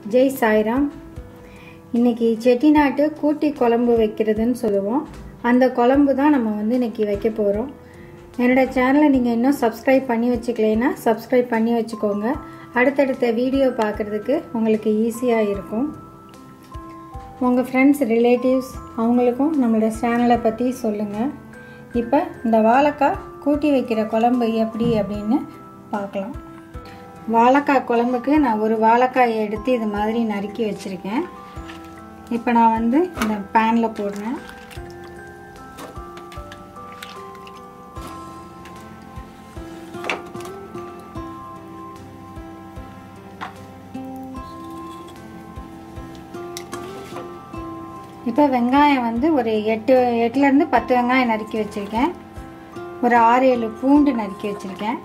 ஜெய் சாய்ராம் இன்னைக்கு செட்டிநாட்டு கூட்டி குழம்பு வைக்கிறதுன்னு சொல்லுவோம் அந்த குழம்பு தான் நம்ம வந்து இன்னைக்கு வைக்க போகிறோம் என்னோட சேனலை நீங்கள் இன்னும் சப்ஸ்கிரைப் பண்ணி வச்சுக்கலைன்னா சப்ஸ்கிரைப் பண்ணி வச்சுக்கோங்க அடுத்தடுத்த வீடியோ பார்க்குறதுக்கு உங்களுக்கு ஈஸியாக இருக்கும் உங்கள் ஃப்ரெண்ட்ஸ் ரிலேட்டிவ்ஸ் அவங்களுக்கும் நம்மளோட சேனலை பற்றி சொல்லுங்கள் இப்போ இந்த வாழைக்காய் கூட்டி வைக்கிற குழம்பு எப்படி அப்படின்னு பார்க்கலாம் வாழைக்காய் குழம்புக்கு நான் ஒரு வாழைக்காயை எடுத்து இது மாதிரி நறுக்கி வச்சுருக்கேன் இப்போ நான் வந்து இந்த பேனில் போடுறேன் இப்போ வெங்காயம் வந்து ஒரு எட்டு எட்டுலேருந்து பத்து வெங்காயம் நறுக்கி வச்சுருக்கேன் ஒரு ஆறு ஏழு பூண்டு நறுக்கி வச்சுருக்கேன்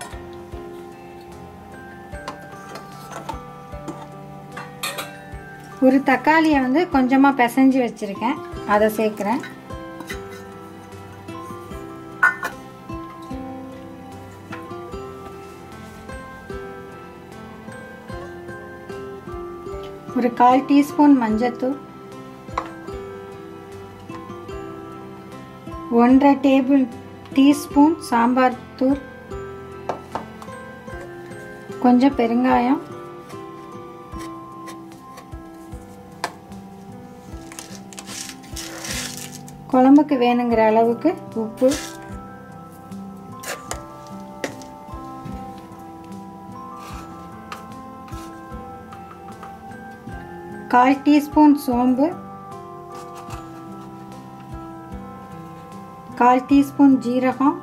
ஒரு தக்காளியை வந்து கொஞ்சமாக பிசைஞ்சு வச்சுருக்கேன் அதை சேர்க்குறேன் ஒரு கால் டீஸ்பூன் மஞ்சத்தூள் ஒன்றரை டேபிள் டீஸ்பூன் சாம்பார் தூள் கொஞ்சம் பெருங்காயம் குழம்புக்கு வேணுங்கிற அளவுக்கு உப்பு கால் டீஸ்பூன் சோம்பு கால் டீஸ்பூன் ஜீரகம்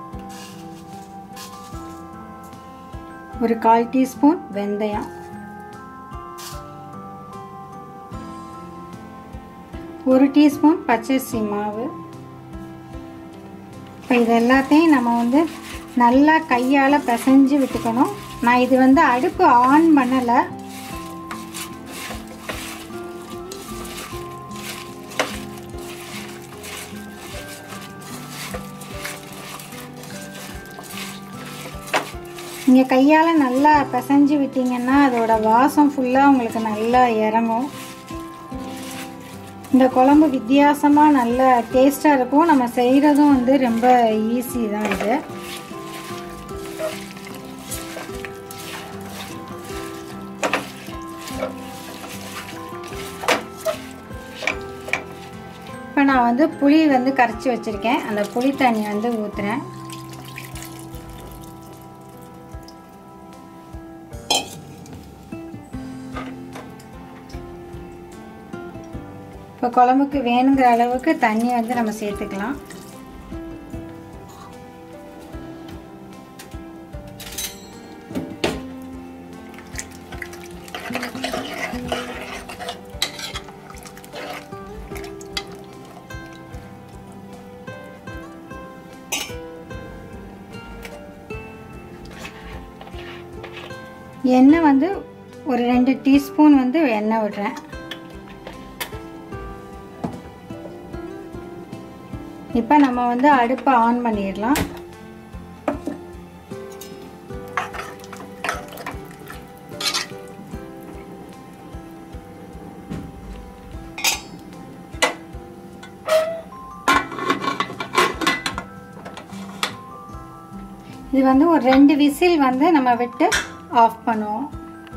ஒரு கால் டீஸ்பூன் வெந்தயம் ஒரு டீஸ்பூன் பச்சரிசி மாவு இப்போ இது எல்லாத்தையும் நம்ம வந்து நல்லா கையால் பிசைஞ்சு விட்டுக்கணும் நான் இது வந்து அடுப்பு ஆன் பண்ணலை நீங்கள் கையால் நல்லா பிசைஞ்சு விட்டீங்கன்னா அதோட வாசம் ஃபுல்லாக உங்களுக்கு நல்லா இறங்கும் இந்த குழம்பு வித்தியாசமாக நல்ல டேஸ்ட்டாக இருக்கும் நம்ம செய்கிறதும் வந்து ரொம்ப ஈஸி தான் இது இப்போ நான் வந்து புளி வந்து கரைச்சி வச்சுருக்கேன் அந்த புளி தண்ணி வந்து ஊற்றுறேன் இப்போ குழம்புக்கு வேணுங்கிற அளவுக்கு தண்ணி வந்து நம்ம சேர்த்துக்கலாம் எண்ணெய் வந்து ஒரு ரெண்டு டீஸ்பூன் வந்து எண்ணெய் விடுறேன் இப்போ நம்ம வந்து அடுப்பை ஆன் பண்ணிடலாம் இது வந்து ஒரு ரெண்டு விசில் வந்து நம்ம விட்டு ஆஃப் பண்ணுவோம்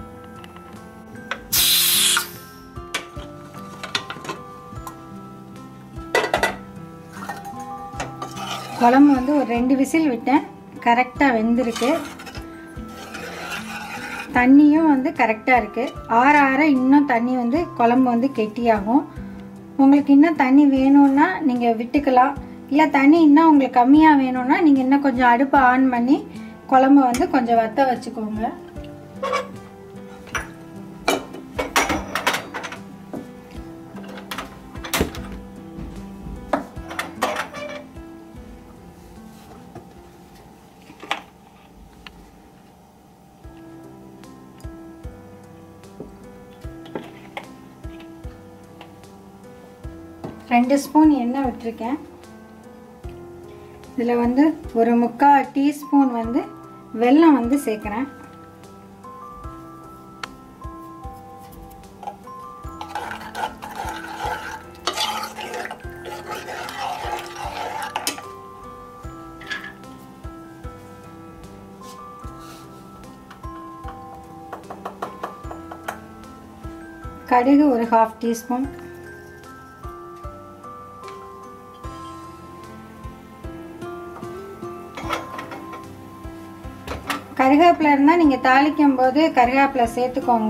குழம்பு வந்து ஒரு ரெண்டு விசில் விட்டேன் கரெக்டாக வெந்திருக்கு தண்ணியும் வந்து கரெக்டாக இருக்குது ஆற ஆற இன்னும் தண்ணி வந்து குழம்பு வந்து கெட்டியாகும் உங்களுக்கு இன்னும் தண்ணி வேணும்னா நீங்கள் விட்டுக்கலாம் இல்லை தண்ணி இன்னும் உங்களுக்கு கம்மியாக வேணும்னா நீங்கள் இன்னும் கொஞ்சம் அடுப்பை ஆன் பண்ணி குழம்பு வந்து கொஞ்சம் வத்த வச்சுக்கோங்க ரெண்டு ஸ்பூன் எண்ணெய் விட்டுருக்கேன் இதில் வந்து ஒரு முக்கால் டீஸ்பூன் வந்து வெல்லம் வந்து சேர்க்குறேன் கடுகு ஒரு ஹாஃப் டீஸ்பூன் கருவேப்பிலை இருந்தால் நீங்கள் தாளிக்கும் போது கருவேப்பிலை சேர்த்துக்கோங்க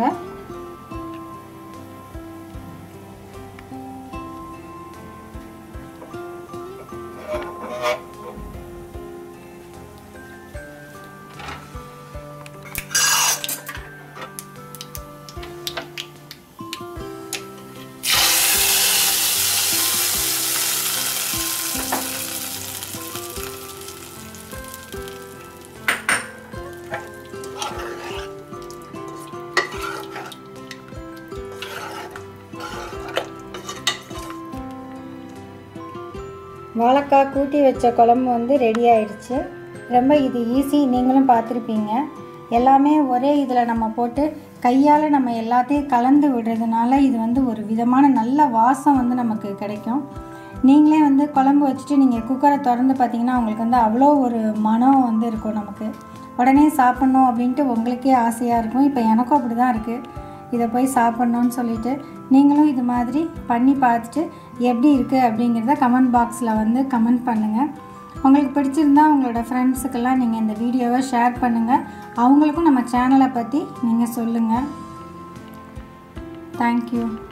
வாழைக்காய் கூட்டி வச்ச குழம்பு வந்து ரெடி ஆயிடுச்சு ரொம்ப இது ஈஸி நீங்களும் பார்த்துருப்பீங்க எல்லாமே ஒரே இதில் நம்ம போட்டு கையால் நம்ம எல்லாத்தையும் கலந்து விடுறதுனால இது வந்து ஒரு விதமான நல்ல வாசம் வந்து நமக்கு கிடைக்கும் நீங்களே வந்து குழம்பு வச்சுட்டு நீங்கள் குக்கரை திறந்து பார்த்தீங்கன்னா உங்களுக்கு வந்து அவ்வளோ ஒரு மனம் வந்து இருக்கும் நமக்கு உடனே சாப்பிட்ணும் அப்படின்ட்டு உங்களுக்கே ஆசையாக இருக்கும் இப்போ எனக்கும் அப்படி தான் இருக்குது இதை போய் சாப்பிட்ணுன்னு சொல்லிட்டு நீங்களும் இது மாதிரி பண்ணி பார்த்துட்டு எப்படி இருக்குது அப்படிங்கிறத கமெண்ட் பாக்ஸில் வந்து கமெண்ட் பண்ணுங்கள் உங்களுக்கு பிடிச்சிருந்தா உங்களோட ஃப்ரெண்ட்ஸுக்கெல்லாம் நீங்கள் இந்த வீடியோவை ஷேர் பண்ணுங்கள் அவங்களுக்கும் நம்ம சேனலை பற்றி நீங்கள் சொல்லுங்கள் தேங்க்யூ